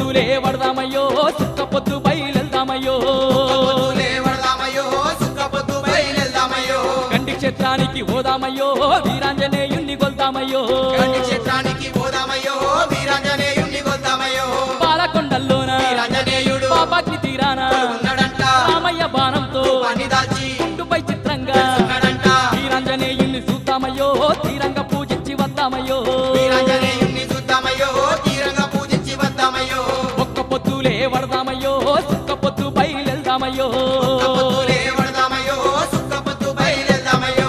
పొద్దులే వడదామయ్యో సుక్క పొద్దు బయలుదామయ్యో పొద్దులే వడదామయ్యో సుక్క పొద్దు బయలుదేరదామయ్యో గండి క్షేత్రానికి పోదామయ్యో వీరాంజనేయుణ్ణి కొల్దామయ్యో గండి క్షేత్రానికి పోదామయ్యో వీరాంజనేయుణ్ణి కొద్దామయ్యో పాలకొండల్లోన వీరాంజనేయుడు పాపాగ్ని తీరాన ఉన్నాడంట రామయ్య బాణంతో పని దాల్చి గుండుపై చిత్రంగా ఉన్నాడంట వీరాంజనేయుణ్ణి చూద్దామయ్యో తీరంగా పూజించి వద్దామయ్యో వీరాంజనేయుణ్ణి చూద్దామయ్యో తీరంగా పూజించి వద్దామయ్యో ఒక్క పొద్దులే వడదామయ్యో సుక్క పొద్దు బయలుదామయ్యో సుక్క పొద్దులే వడదామయ్యో సుక్క పొద్దు బయలుదేరదామయ్యో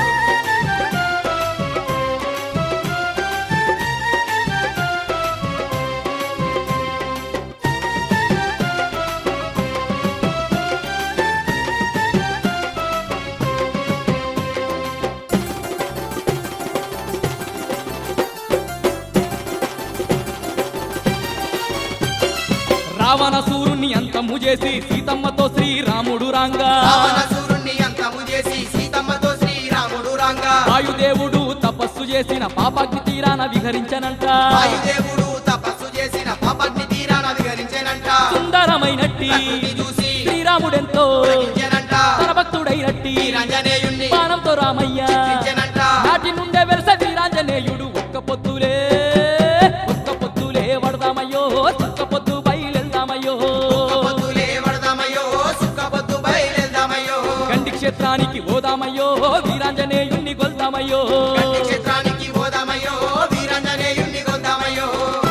రావణ సూరుని అంతము చేసి సీతమ్మతో శ్రీరాముడు రాంగా రావణాసురుణ్ణి అంతము చేసి సీతమ్మతో శ్రీరాముడు రాంగా వాయుదేవుడు తపస్సు చేసిన పాపాగ్ని తీరాన విహరించనంట వాయుదేవుడు తపస్సు చేసిన పాపాన్ని తీరాన విహరించేనంట సుందరమైనట్టి ప్రకృతి చూసి శ్రీరాముడెంతో గ్రహించెనంట తన భక్తుడైనట్టి వీరాంజనేయుణ్ణి బాణంతో రామయ్య చిత్రించెనంట నాటి నుండే వెలస వీరాంజనేయుడు ఒక్క పొద్దులే ఒక్క పొద్దులే వడదామయ్యో ఒక్క పొద్దు బయలుదామయ్యో సుక్క పొద్దులే వడదామయ్యో సుక్క పొద్దు బయలుదేరదామయ్యో గండి క్షేత్రానికి పోదామయ్యో వీరాంజనేయుణ్ణి కొల్దామయ్యో గండి క్షేత్రానికి పోదామయ్యో వీరాంజనేయుణ్ణి కొందామయ్యో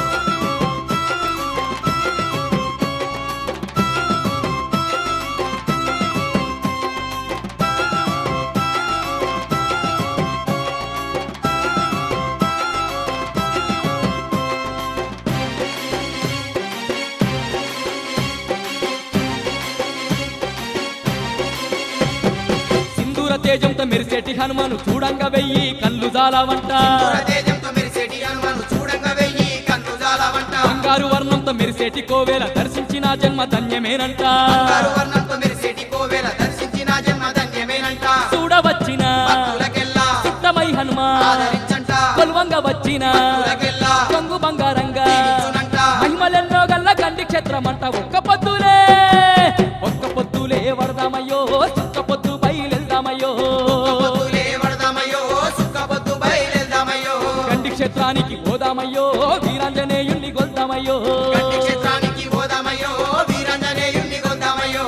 సింధూర తేజంతో మెరిసేటి హనుమను చూడంగా వెయ్యి కళ్ళు జాలవంట తేజంతో మెరిసేటి హనుమను చూడంగా వెయ్యి కన్ను జాలవంట బంగారు వర్ణంతో మెరిసేటి కోవెల దర్శించిన జన్మ ధన్యమేనంట బంగారు వర్ణంతో మెరిసేటి కోవెల దర్శించిన జన్మ ధన్యమేనంట చూడవచ్చిన భక్తులకెల్లా సుట్టమై హనుమ ఆదరించంట కొల్వంగా వచ్చిన భక్తులకెల్లా కొంగు బంగారంగా దీవించునంట మహిమలెన్నో గల్ల గండి క్షేత్రమంట ఒక్క పొద్దులే ఒక్క పొద్దులే వడదామయ్యో ఒక్క పొద్దు బయలుదామయ్యో పొద్దులే వడదామయ్యో సుక్క పొద్దు బయలుదేరదామయ్యో గండి క్షేత్రానికి పోదామయ్యో వీరాంజనేయుణ్ణి కొల్దామయ్యో గండి క్షేత్రానికి పోదామయ్యో వీరాంజనేయుణ్ణి కొందామయ్యో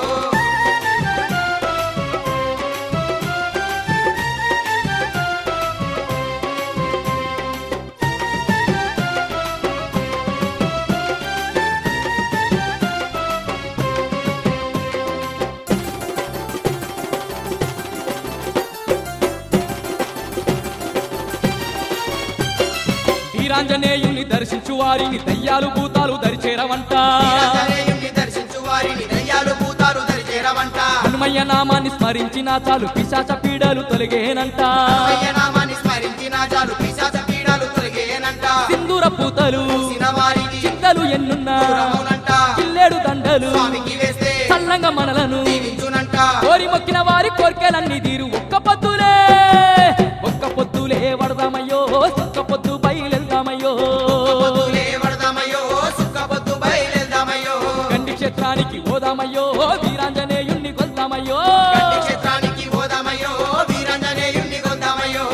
వీరాంజనేయుణ్ణి దర్శించు వారిని దయ్యాలు భూతాలు దరిచేరవంట వీరాంజనేయుణ్ణి దర్శించు వారిని దయ్యాలు భూతాలు దరిచేరవంట హనుమయ్య నామాన్ని స్మరించిన చాలు పిశాచ పీడలు తొలగేనంట నామాన్ని స్మరించిన చాలు పిశాచ పీడలు తొలగేనంట సింధూర పూతలు చూసిన వారిని చింతలు ఎన్నున్నా దూరమౌనంట కిల్లేడు దండలు స్వామికి వేస్తే చల్లంగా మనలను దీవించునంట కోరి మొక్కిన వారి కోరికలన్నీ తీరు ఒక్క పొద్దులే ఒక్క పొద్దులే వడదామయ్యో ఒక్క పొద్దు బయలుదామయ్యో పొద్దులే వడదామయ్యో సుక్క పొద్దు బయలుదేరదామయ్యో గండి క్షేత్రానికి పోదామయ్యో వీరాంజనేయుణ్ణి కొల్దామయ్యో గండి క్షేత్రానికి పోదామయ్యో వీరాంజనేయుణ్ణి కొందామయ్యో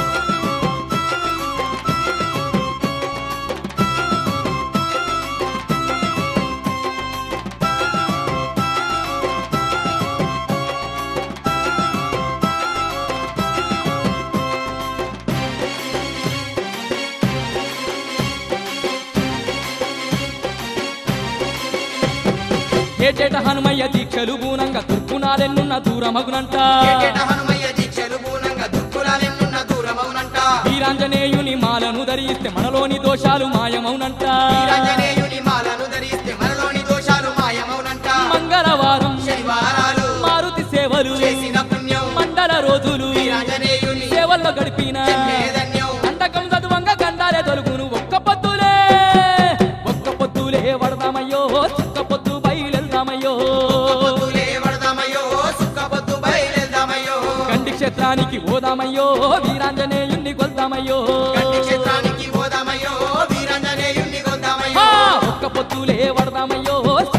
ఏటేట హనుమయ్య దీక్షలు బూనంగా తుర్పునాలెన్నున్న దూరమగునంట ఏటేట హనుమయ్య దీక్షలు పూనంగా దుక్కులాలెన్నున్న దూరమౌనంట వీరాంజనేయుని మాలను ధరిస్తే మనలోని దోషాలు మాయమౌనంట వీరాంజనేయుని మాలను ధరిస్తే మనలోని దోషాలు మాయమౌనంట మంగళవారం శనివారాలు మారుతి సేవలు చేసిన పుణ్యం మండల రోజులు వీరాంజనేయుని సేవల్లో గడిపిన జన్మేధన్యం అంటకం చదువంగా గండాలే తొలుగును ఒక్క పొద్దులే ఒక్క పొద్దులే వడదామయ్యో ఒక్క పొద్దు బయలుదామయ్యో పొద్దులే వడదామయ్యో సుక్క పొద్దు బయలుదేరదామయ్యో గండి క్షేత్రానికి పోదామయ్యో వీరాంజనేయుణ్ణి కొల్దామయ్యో గండి క్షేత్రానికి పోదామయ్యో వీరాంజనేయుణ్ణి కొందామయ్యో ఆ, ఒక్క పొత్తులే వడదామయ్యో